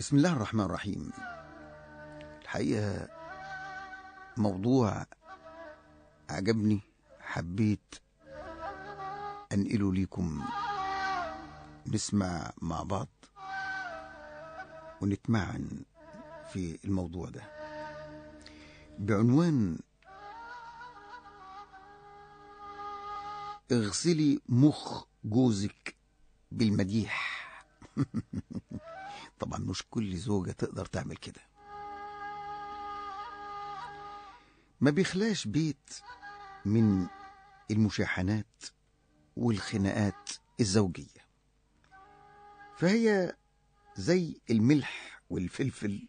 بسم الله الرحمن الرحيم الحقيقة موضوع عجبني حبيت أنقله ليكم نسمع مع بعض ونتمعن في الموضوع ده بعنوان اغسلي مخ جوزك بالمديح طبعا مش كل زوجة تقدر تعمل كده ما بيخلاش بيت من المشاحنات والخناقات الزوجية فهي زي الملح والفلفل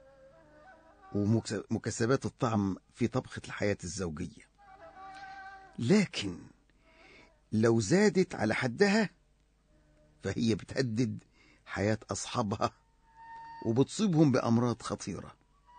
ومكسبات الطعم في طبخة الحياة الزوجية لكن لو زادت على حدها فهي بتهدد حياة أصحابها وبتصيبهم بأمراض خطيرة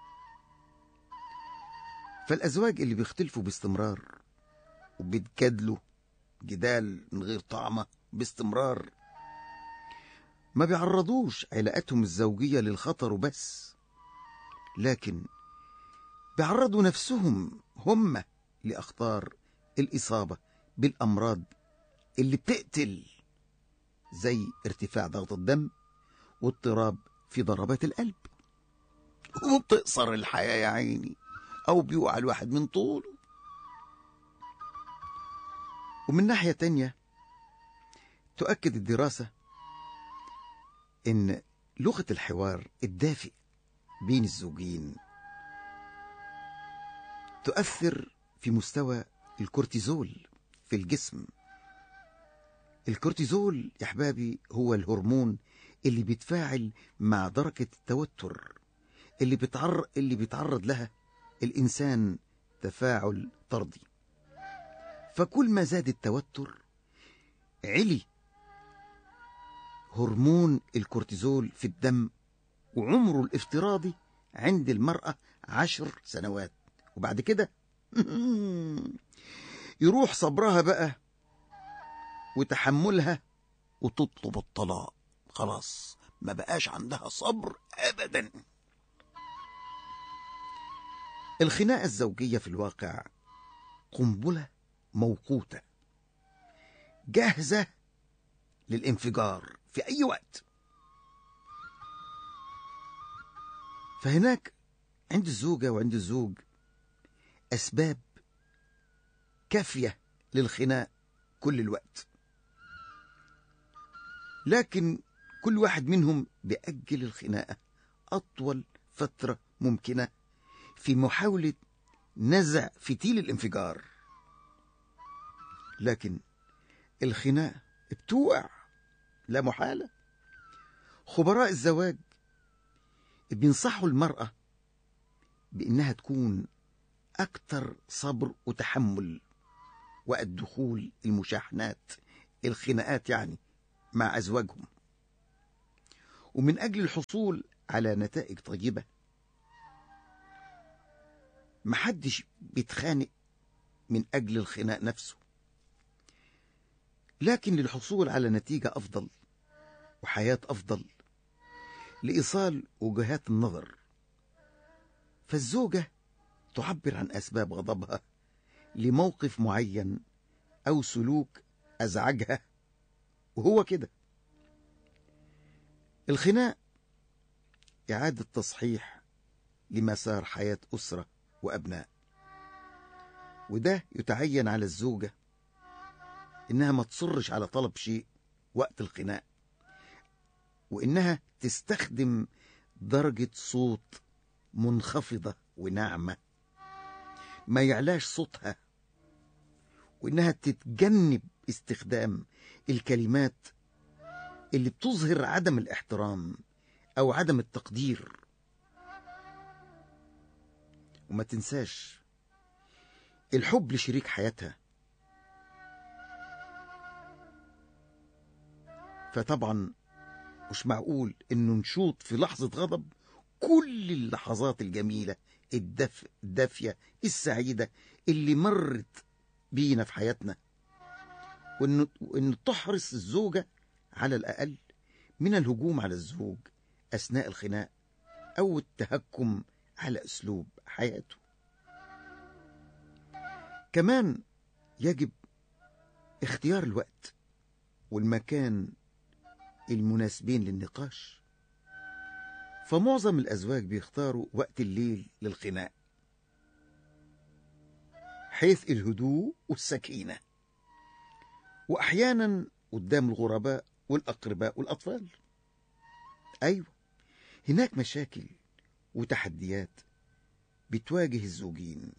فالأزواج اللي بيختلفوا باستمرار وبيتجادلوا جدال من غير طعمة باستمرار ما بيعرضوش علاقتهم الزوجية للخطر وبس لكن بيعرضوا نفسهم هم لأخطار الإصابة بالأمراض اللي بتقتل زي ارتفاع ضغط الدم واضطراب في ضربات القلب وبتقصر الحياة يا عيني أو بيوقع الواحد من طوله ومن ناحية تانية تؤكد الدراسة إن لغة الحوار الدافئ بين الزوجين تؤثر في مستوى الكورتيزول في الجسم الكورتيزول يا احبابي هو الهرمون اللي بيتفاعل مع درجة التوتر اللي بيتعرض اللي بيتعرض لها الإنسان تفاعل طردي فكل ما زاد التوتر علي هرمون الكورتيزول في الدم وعمره الافتراضي عند المرأة عشر سنوات وبعد كده يروح صبرها بقى وتحملها وتطلب الطلاق خلاص ما بقاش عندها صبر ابدا الخناقه الزوجيه في الواقع قنبله موقوته جاهزه للانفجار في اي وقت فهناك عند الزوجه وعند الزوج اسباب كافيه للخناق كل الوقت لكن كل واحد منهم بيأجل الخناقة أطول فترة ممكنة في محاولة نزع فتيل الانفجار لكن الخناقة بتوقع لا محالة خبراء الزواج بينصحوا المرأة بإنها تكون أكثر صبر وتحمل وقت دخول المشاحنات الخناقات يعني مع أزواجهم ومن أجل الحصول على نتائج طيبة محدش بيتخانق من أجل الخناق نفسه لكن للحصول على نتيجة أفضل وحياة أفضل لإيصال وجهات النظر فالزوجة تعبر عن أسباب غضبها لموقف معين أو سلوك أزعجها وهو كده الخناق إعادة تصحيح لمسار حياة أسرة وأبناء وده يتعين على الزوجة إنها ما تصرش على طلب شيء وقت الخناق وإنها تستخدم درجة صوت منخفضة وناعمة ما يعلاش صوتها وإنها تتجنب استخدام الكلمات اللي بتظهر عدم الاحترام او عدم التقدير وما تنساش الحب لشريك حياتها فطبعا مش معقول انه نشوط في لحظة غضب كل اللحظات الجميلة الدف... الدافية السعيدة اللي مرت بينا في حياتنا وإن, وإن تحرص الزوجة على الأقل من الهجوم على الزوج أثناء الخناق أو التهكم على أسلوب حياته كمان يجب اختيار الوقت والمكان المناسبين للنقاش فمعظم الأزواج بيختاروا وقت الليل للخناق حيث الهدوء والسكينة وأحيانا قدام الغرباء والأقرباء والأطفال أيوة هناك مشاكل وتحديات بتواجه الزوجين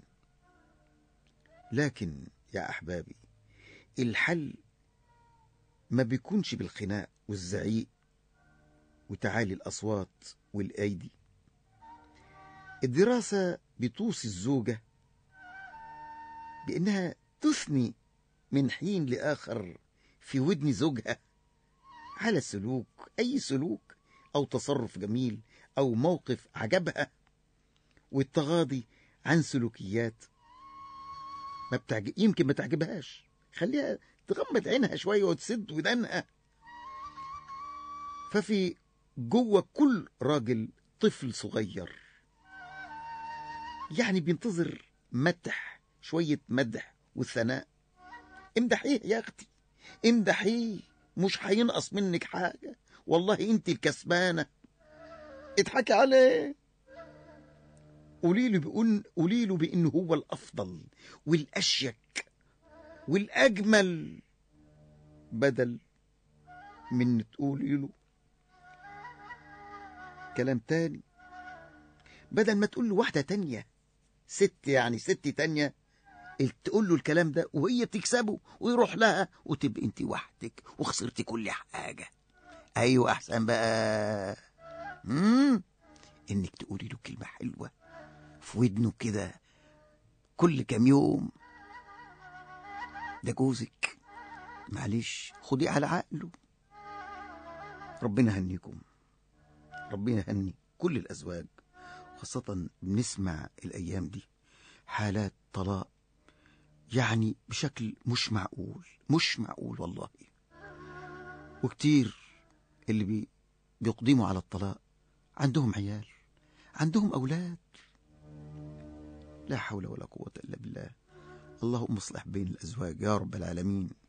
لكن يا أحبابي الحل ما بيكونش بالخناق والزعيق وتعالي الأصوات والأيدي الدراسة بتوصي الزوجة بأنها تثني من حين لآخر في ودن زوجها على سلوك أي سلوك أو تصرف جميل أو موقف عجبها والتغاضي عن سلوكيات ما بتعجب يمكن ما تعجبهاش خليها تغمض عينها شوية وتسد ودانها ففي جوه كل راجل طفل صغير يعني بينتظر مدح شوية مدح والثناء امدحيه يا اختي امدحيه مش هينقص منك حاجة والله انت الكسبانة اضحكي عليه قولي له بأن قولي له بأنه هو الأفضل والأشيك والأجمل بدل من تقولي له كلام تاني بدل ما تقول له واحدة تانية ست يعني ست تانية تقول له الكلام ده وهي بتكسبه ويروح لها وتبقى انت وحدك وخسرتي كل حاجة ايوه احسن بقى مم. انك تقولي له كلمة حلوة في ودنه كده كل كام يوم ده جوزك معلش خديه على عقله ربنا هنيكم ربنا هني كل الأزواج خاصة بنسمع الأيام دي حالات طلاق يعني بشكل مش معقول مش معقول والله وكتير اللي بي بيقدموا على الطلاق عندهم عيال عندهم أولاد لا حول ولا قوة إلا بالله اللهم اصلح بين الأزواج يا رب العالمين